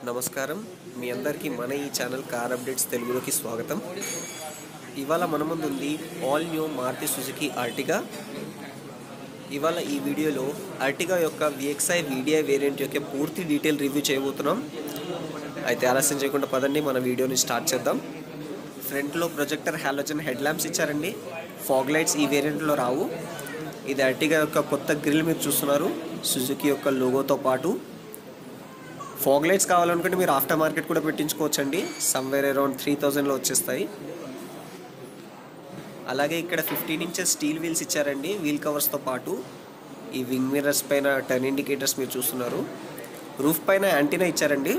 నమస్కారం మీ అందరికీ మన ఈ ఛానల్ కార్ అప్డేట్స్ తెలుగులోకి స్వాగతం ఇవాళ మన ముందు ఉంది all new Maruti Suzuki Ertiga ఇవాళ ఈ వీడియోలో ఆర్టిగా యొక్క విఎక్స్ఐ వీడిఐ వేరియంట్ యొక్క పూర్తి డీటెయిల్ రివ్యూ చేయబోతున్నాం అయితే ఆలస్యం చేయకుండా పదండి మన వీడియోని స్టార్ట్ చేద్దాం ఫ్రంట్లో ప్రొజెక్టర్ హాలోజన్ హెడ్ ల్యాంప్స్ ఇచ్చారండి ఫాగ్ లైట్స్ ఈ వేరియంట్లో రావు ఇది అర్టిగా యొక్క కొత్త గ్రిల్ మీరు చూస్తున్నారు సుజుకి యొక్క లోగోతో పాటు ఫాగ్ లైట్స్ కావాలనుకుంటే మీరు ఆఫ్టర్ మార్కెట్ కూడా పెట్టించుకోవచ్చండి సమ్వేర్ అరౌండ్ త్రీ థౌజండ్లో వచ్చేస్తాయి అలాగే ఇక్కడ ఫిఫ్టీన్ ఇంచెస్ స్టీల్ వీల్స్ ఇచ్చారండి వీల్ కవర్స్తో పాటు ఈ వింగ్ మిర్రర్స్ పైన టర్న్ ఇండికేటర్స్ మీరు చూస్తున్నారు రూఫ్ పైన యాంటీనా ఇచ్చారండి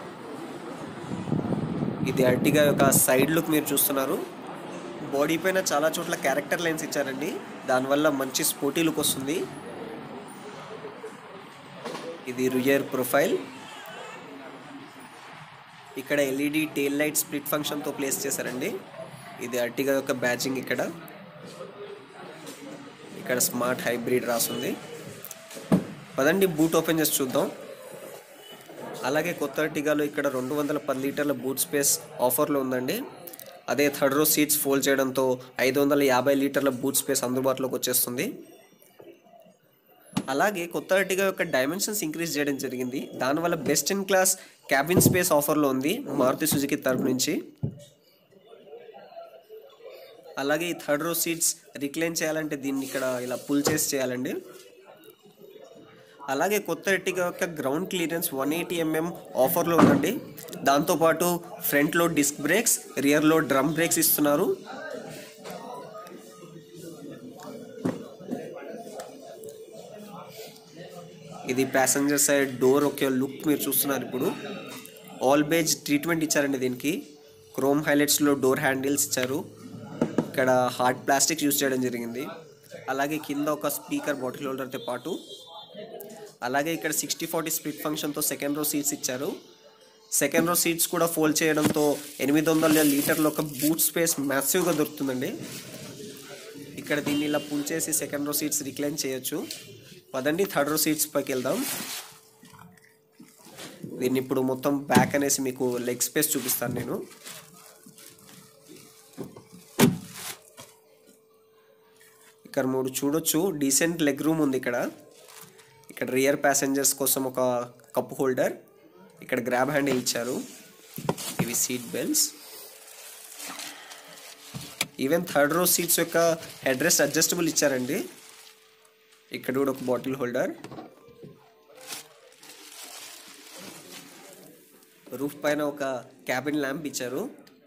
ఇది అర్టిగా యొక్క సైడ్ లుక్ మీరు చూస్తున్నారు బాడీ పైన చాలా చోట్ల క్యారెక్టర్ లైన్స్ ఇచ్చారండి దానివల్ల మంచి స్పోర్టీ లుక్ వస్తుంది ఇది రియర్ ప్రొఫైల్ ఇక్కడ ఎల్ఈడి టెయిల్ లైట్ స్ప్లిట్ ఫంక్షన్తో ప్లేస్ చేశారండి ఇది అర్టిగా యొక్క బ్యాచింగ్ ఇక్కడ ఇక్కడ స్మార్ట్ హైబ్రిడ్ రాసుంది పదండి బూట్ ఓపెన్ చేసి చూద్దాం అలాగే కొత్త అర్టిగాలో ఇక్కడ రెండు వందల పది లీటర్ల బూట్ స్పేస్ ఆఫర్లో ఉందండి అదే థర్డ్ రో సీట్స్ ఫోల్డ్ చేయడంతో ఐదు వందల యాభై లీటర్ల బూట్ స్పేస్ అందుబాటులోకి వచ్చేస్తుంది అలాగే కొత్త అర్టిగా యొక్క డైమెన్షన్స్ ఇంక్రీజ్ చేయడం జరిగింది దానివల్ల best in class cabin space ఆఫర్లో ఉంది మారుతి సుజుకి తరపు నుంచి అలాగే ఈ థర్డ్ రో సీట్స్ రిక్లైన్ చేయాలంటే దీన్ని ఇక్కడ ఇలా పుల్ చేసి చేయాలండి అలాగే కొత్త ఎట్టిగా యొక్క ground clearance one eighty mm ఆఫర్లో ఉందండి దాంతోపాటు ఫ్రంట్లో డిస్క్ బ్రేక్స్ రియర్లో డ్రమ్ బ్రేక్స్ ఇస్తున్నారు ఇది ప్యాసింజర్ సైడ్ డోర్ ఒక లుక్ మీరు చూస్తున్నారు ఇప్పుడు ఆల్ బేజ్ ట్రీట్మెంట్ ఇచ్చారండి దీనికి క్రోమ్ హైలైట్స్లో డోర్ హ్యాండిల్స్ ఇచ్చారు ఇక్కడ హార్డ్ ప్లాస్టిక్ యూజ్ చేయడం జరిగింది అలాగే కింద ఒక స్పీకర్ బాటిల్ హోల్డర్తో పాటు అలాగే ఇక్కడ సిక్స్టీ ఫార్టీ స్ప్లిట్ ఫంక్షన్తో సెకండ్ రో సీట్స్ ఇచ్చారు సెకండ్ రో సీట్స్ కూడా ఫోల్డ్ చేయడంతో ఎనిమిది వందల లీటర్ల ఒక బూట్ స్పేస్ మ్యాసివ్గా దొరుకుతుందండి ఇక్కడ దీన్ని ఇలా పుల్ చేసి సెకండ్ రో సీట్స్ రిక్లైన్ చేయొచ్చు పదండి థర్డ్ రో సీట్స్ పైకి వెళ్దాం దీన్ని ఇప్పుడు మొత్తం బ్యాక్ అనేసి మీకు లెగ్ స్పేస్ చూపిస్తాను నేను ఇక్కడ మూడు చూడొచ్చు డీసెంట్ లెగ్ రూమ్ ఉంది ఇక్కడ ఇక్కడ రియర్ ప్యాసింజర్స్ కోసం ఒక కప్ హోల్డర్ ఇక్కడ గ్రాబ్ హ్యాండిల్ ఇచ్చారు ఇవి seat belts even third row seats యొక్క హెడ్ రెస్ట్ అడ్జస్టబుల్ ఇచ్చారండి ఇక్కడ కూడా ఒక బాటిల్ హోల్డర్ రూఫ్ పైన ఒక క్యాబిన్ ల్యాంప్ ఇచ్చారు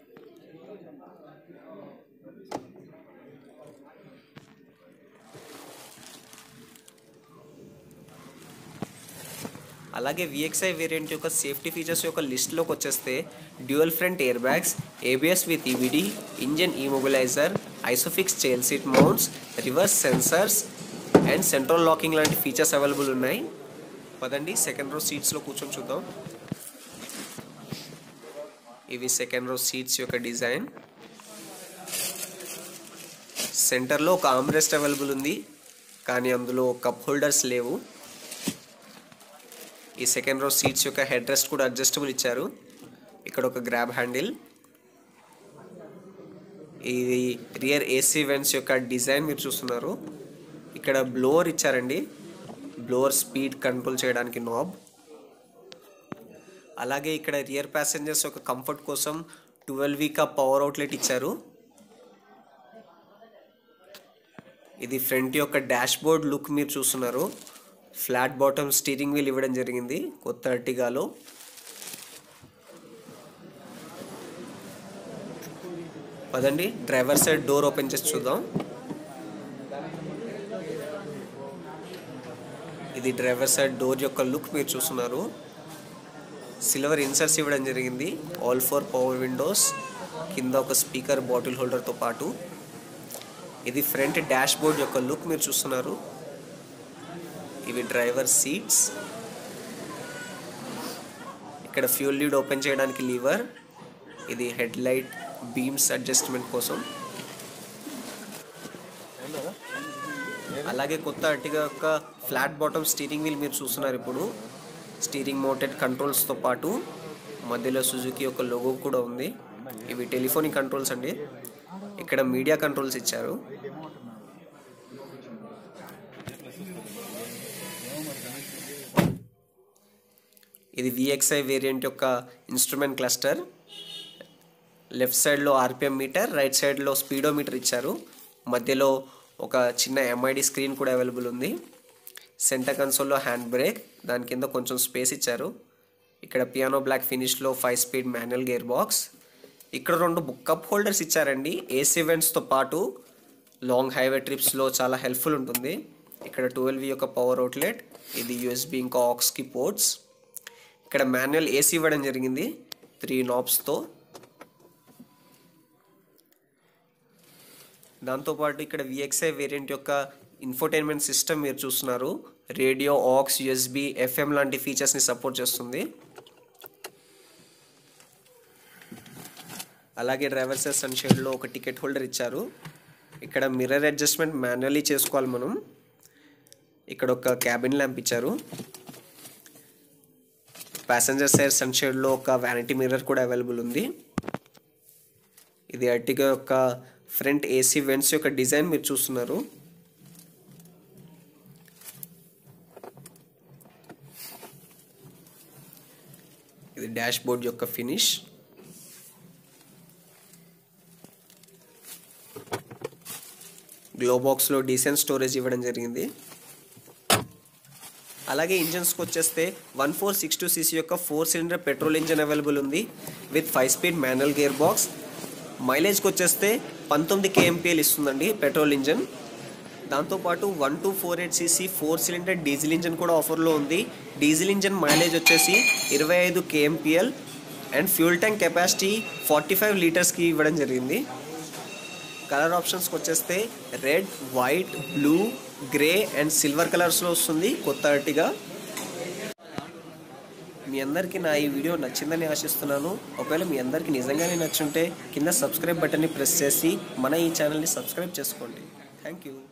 అలాగే విఎక్స్ఐ వేరియంట్ యొక్క సేఫ్టీ ఫీచర్స్ యొక్క లిస్ట్లోకి వచ్చేస్తే dual front air bags ABS with EBD engine immobiliser ISOFIX child seat mounts reverse sensors and central locking లాంటి ఫీచర్స్ అవైలబుల్ ఉన్నాయి పదండి సెకండ్ రో సీట్స్లో కూర్చొని చూద్దాం ఇవి సెకండ్ రో సీట్స్ యొక్క డిజైన్ సెంటర్లో ఒక ఆమ్రెస్ట్ అవైలబుల్ ఉంది కానీ అందులో కప్ హోల్డర్స్ లేవు ఈ సెకండ్ రో సీట్స్ యొక్క హెడ్ రెస్ట్ కూడా అడ్జస్టబుల్ ఇచ్చారు ఇక్కడ ఒక గ్రాబ్ హ్యాండిల్ ఇది రియర్ ఏసీ వెంట్స్ యొక్క డిజైన్ మీరు చూస్తున్నారు ఇక్కడ బ్లోవర్ ఇచ్చారండి బ్లోవర్ స్పీడ్ కంట్రోల్ చేయడానికి నాబ్ అలాగే ఇక్కడ రియర్ ప్యాసింజర్స్ యొక్క కంఫర్ట్ కోసం ట్వెల్వ్ వీక్ పవర్ అవుట్లెట్ ఇచ్చారు ఇది ఫ్రంట్ యొక్క డాష్ బోర్డ్ లుక్ మీరు చూస్తున్నారు ఫ్లాట్ బాటమ్ స్టీరింగ్ వీల్ ఇవ్వడం జరిగింది కొత్త అర్టిగాలో పదండి డ్రైవర్ సైడ్ డోర్ ఓపెన్ చేసి చూద్దాం ఇది డ్రైవర్ సైడ్ డోర్ యొక్క లుక్ మీరు చూస్తున్నారు సిల్వర్ ఇన్సర్ట్స్ ఇవ్వడం జరిగింది ఆల్ ఫోర్ పవర్ విండోస్ కింద ఒక స్పీకర్ బాటిల్ హోల్డర్తో పాటు ఇది ఫ్రంట్ డాష్ బోర్డ్ యొక్క లుక్ మీరు చూస్తున్నారు ఇవి డ్రైవర్ సీట్స్ ఇక్కడ ఫ్యూల్ లీడ్ ఓపెన్ చేయడానికి లీవర్ ఇది హెడ్ లైట్ బీమ్స్ అడ్జస్ట్మెంట్ కోసం అలాగే కొత్త అట్టిగా యొక్క ఫ్లాట్ బాటమ్ స్టీరింగ్ వీల్ మీరు చూస్తున్నారు ఇప్పుడు స్టీరింగ్ మౌంటెడ్ కంట్రోల్స్తో పాటు మధ్యలో సుజుకి యొక్క లోగో కూడా ఉంది ఇవి టెలిఫోనిక్ కంట్రోల్స్ అండి ఇక్కడ మీడియా కంట్రోల్స్ ఇచ్చారు ఇది విఎక్స్ఐ వేరియంట్ యొక్క ఇన్స్ట్రుమెంట్ క్లస్టర్ లెఫ్ట్ సైడ్లో ఆర్పిఎం మీటర్ రైట్ సైడ్లో స్పీడోమీటర్ ఇచ్చారు మధ్యలో ఒక చిన్న ఎంఐడి స్క్రీన్ కూడా అవైలబుల్ ఉంది సెంటర్ కన్సోల్లో హ్యాండ్ బ్రేక్ దాని కింద కొంచెం స్పేస్ ఇచ్చారు ఇక్కడ పియానో బ్లాక్ ఫినిష్లో five speed manual gear box ఇక్కడ రెండు కప్ హోల్డర్స్ ఇచ్చారండి ఏసీ ఈవెంట్స్తో పాటు లాంగ్ హైవే ట్రిప్స్లో చాలా హెల్ప్ఫుల్ ఉంటుంది ఇక్కడ ట్వెల్వ్ యొక్క పవర్ అవుట్లెట్ ఇది యూఎస్బి ఇంకా ఆక్స్కి పోర్ట్స్ ఇక్కడ మాన్యువల్ ఏసీ ఇవ్వడం జరిగింది త్రీ నాబ్స్తో దాంతోపాటు ఇక్కడ విఎక్స్ఐ వేరియంట్ యొక్క ఇన్ఫోటైన్మెంట్ సిస్టమ్ మీరు చూస్తున్నారు రేడియో ఆక్స్ యూఎస్బి ఎఫ్ఎం లాంటి ఫీచర్స్ని సపోర్ట్ చేస్తుంది అలాగే డ్రైవర్ సెస్ అండ్ షేడ్లో ఒక టికెట్ హోల్డర్ ఇచ్చారు ఇక్కడ మిర్రర్ అడ్జస్ట్మెంట్ మాన్యువల్లీ చేసుకోవాలి మనం ఇక్కడ ఒక క్యాబిన్ ల్యాంప్ ఇచ్చారు ప్యాసింజర్ సైడ్ సన్ షేడ్లో ఒక వ్యానిటీ మిర్రర్ కూడా అవైలబుల్ ఉంది ఇది అర్టిగా యొక్క ఫ్రంట్ ఏసీ వెంట్స్ యొక్క డిజైన్ మీరు చూస్తున్నారు ఇది డాష్ బోర్డ్ యొక్క ఫినిష్ గ్లోబాక్స్లో డీసెంట్ స్టోరేజ్ ఇవ్వడం జరిగింది అలాగే ఇంజన్స్కి వచ్చేస్తే one four six two CC యొక్క four cylinder petrol engine available ఉంది with five speed manual gear box మైలేజ్కి వచ్చేస్తే పంతొమ్మిది కేఎంపీఎల్ ఇస్తుందండి పెట్రోల్ ఇంజన్ దాంతోపాటు one two four eight CC four cylinder diesel engine కూడా ఆఫర్లో ఉంది డీజిల్ ఇంజన్ మైలేజ్ వచ్చేసి ఇరవై ఐదు KMPL and fuel tank capacity forty five లీటర్స్కి ఇవ్వడం జరిగింది కలర్ ఆప్షన్స్కి వచ్చేస్తే red white blue grey and silver కలర్స్లో వస్తుంది కొత్త అర్టిగా మీ అందరికీ నా ఈ వీడియో నచ్చిందని ఆశిస్తున్నాను ఒకవేళ మీ అందరికీ నిజంగానే నచ్చుంటే కింద సబ్స్క్రైబ్ బటన్ని ప్రెస్ చేసి మన ఈ ఛానల్ని సబ్స్క్రైబ్ చేసుకోండి థ్యాంక్ యూ